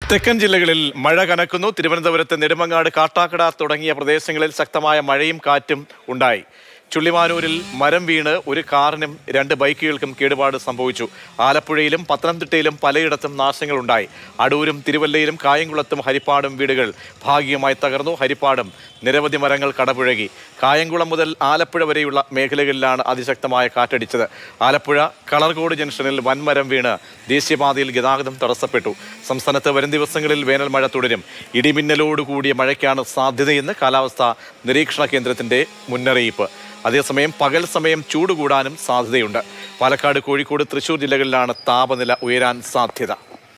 തെക്കൻ ജില്ലകളിൽ മഴ കനക്കുന്നു തിരുവനന്തപുരത്ത് നെടുമങ്ങാട് കാട്ടാക്കട തുടങ്ങിയ പ്രദേശങ്ങളിൽ ശക്തമായ മഴയും കാറ്റും ഉണ്ടായി ചുള്ളിമാനൂരിൽ മരം വീണ് ഒരു കാറിനും രണ്ട് ബൈക്കുകൾക്കും കേടുപാട് സംഭവിച്ചു ആലപ്പുഴയിലും പത്തനംതിട്ടയിലും പലയിടത്തും നാശങ്ങളുണ്ടായി അടൂരും തിരുവല്ലയിലും കായംകുളത്തും ഹരിപ്പാടും വീടുകൾ ഭാഗികമായി തകർന്നു ഹരിപ്പാടും നിരവധി മരങ്ങൾ കടപുഴകി കായംകുളം മുതൽ ആലപ്പുഴ വരെയുള്ള മേഖലകളിലാണ് അതിശക്തമായ കാറ്റടിച്ചത് ആലപ്പുഴ കളർകോട് ജംഗ്ഷനിൽ വൻമരം വീണ് ദേശീയപാതയിൽ ഗതാഗതം തടസ്സപ്പെട്ടു സംസ്ഥാനത്ത് വരും ദിവസങ്ങളിൽ വേനൽ മഴ തുടരും ഇടിമിന്നലോട് കൂടിയ മഴയ്ക്കാണ് സാധ്യതയെന്ന് കാലാവസ്ഥാ നിരീക്ഷണ കേന്ദ്രത്തിന്റെ മുന്നറിയിപ്പ് അതേസമയം പകൽ സമയം ചൂട് കൂടാനും സാധ്യതയുണ്ട് പാലക്കാട് കോഴിക്കോട് തൃശൂർ ജില്ലകളിലാണ് താപനില ഉയരാൻ സാധ്യത